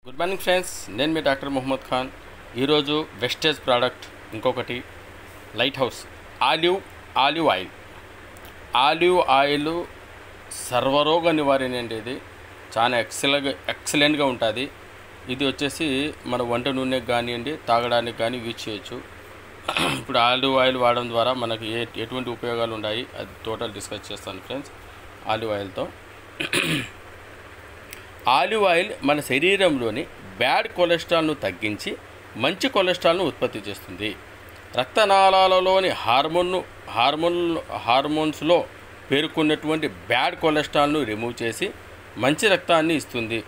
good morning friends నేను మీ doctor Mohammed Khan ఈరోజు wastage product ఇంకొకటి light house olive olive oil olive oil సర్వరోగ నివారణ అండి ఇది చాలా ఎక్సలెంట్ ఎక్సలెంట్గా ఉంటుంది ఇది వచ్చేసి మన వంట నూనెకి కానివ్వండి తాగడానికి కానీ యూజ్ చేయొచ్చు ఇప్పుడు ఆలివ్ ఆయిల్ వాడడం ద్వారా మనకు ఏ ఎటువంటి ఉపయోగాలు ఉన్నాయి అది టోటల్ డిస్కస్ చేస్తాను ఫ్రెండ్స్ ఆలివ్ ఆయిల్తో ఆలివ్ ఆయిల్ మన శరీరంలోని బ్యాడ్ కొలెస్ట్రాల్ను తగ్గించి మంచి కొలెస్ట్రాల్ను ఉత్పత్తి చేస్తుంది రక్తనాళాలలోని హార్మోన్ను హార్మోన్ హార్మోన్స్లో పేర్కొన్నటువంటి బ్యాడ్ కొలెస్ట్రాల్ను రిమూవ్ చేసి మంచి రక్తాన్ని ఇస్తుంది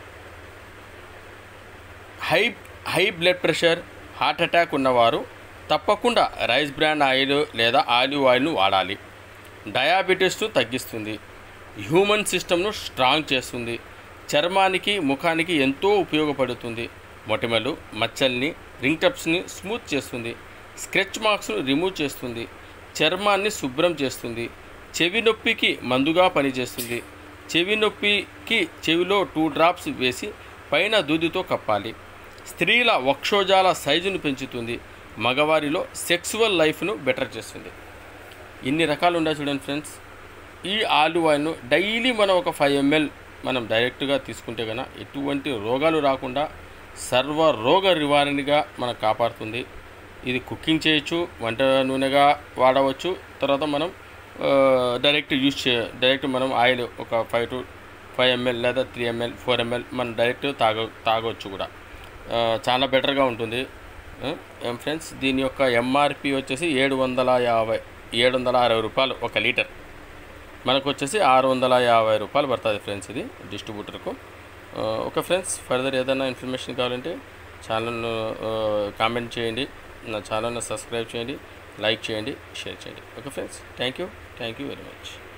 high high blood pressure heart attack ఉన్నవారు తప్పకుండా రైస్ బ్రాండ్ ఆయిల్ లేదా ఆలివ్ ఆయిల్ను వాడాలి డయాబెటీస్ను తగ్గిస్తుంది హ్యూమన్ సిస్టమ్ను స్ట్రాంగ్ చేస్తుంది చర్మానికి ముఖానికి ఎంతో ఉపయోగపడుతుంది మొటిమలు మచ్చల్ని రింగ్ టప్స్ని స్మూత్ చేస్తుంది స్క్రెచ్ మార్క్స్ను రిమూవ్ చేస్తుంది చర్మాన్ని శుభ్రం చేస్తుంది చెవి నొప్పికి మందుగా పనిచేస్తుంది చెవి నొప్పికి చెవిలో టూ డ్రాప్స్ వేసి పైన దూదితో కప్పాలి స్త్రీల వక్షోజాల సైజును పెంచుతుంది మగవారిలో సెక్సువల్ లైఫ్ను బెటర్ చేస్తుంది ఇన్ని రకాలు ఉన్నాయి చూడండి ఫ్రెండ్స్ ఈ ఆలివ్ ఆయిల్ను డైలీ మనం ఒక ఫైవ్ ఎంఎల్ మనం డైరెక్ట్గా తీసుకుంటే కనుక ఎటువంటి రోగాలు రాకుండా సర్వ రోగ నివారణగా మనకు కాపాడుతుంది ఇది కుకింగ్ చేయొచ్చు వంట నూనెగా వాడవచ్చు తర్వాత మనం ఆ, డైరెక్ట్ యూజ్ చే డైరెక్ట్ మనం ఆయిల్ ఒక ఫైవ్ టు ఫైవ్ ఎంఎల్ లేదా త్రీ ఎంఎల్ ఫోర్ ఎంఎల్ మనం డైరెక్ట్ తాగ తాగొచ్చు కూడా ఆ, చాలా బెటర్గా ఉంటుంది ఆ, ఏం ఫ్రెండ్స్ దీని యొక్క ఎంఆర్పి వచ్చేసి ఏడు వందల యాభై ఏడు వందల అరవై రూపాయలు ఒక లీటర్ మనకు వచ్చేసి ఆరు వందల యాభై రూపాయలు పడుతుంది ఫ్రెండ్స్ ఇది డిస్ట్రిబ్యూటర్కు ఆ, ఓకే ఫ్రెండ్స్ ఫర్దర్ ఏదైనా ఇన్ఫర్మేషన్ కావాలంటే ఛానల్ను కామెంట్ చేయండి నా ఛానల్ని సబ్స్క్రైబ్ చేయండి లైక్ చేయండి షేర్ చేయండి okay friends thank you thank you very much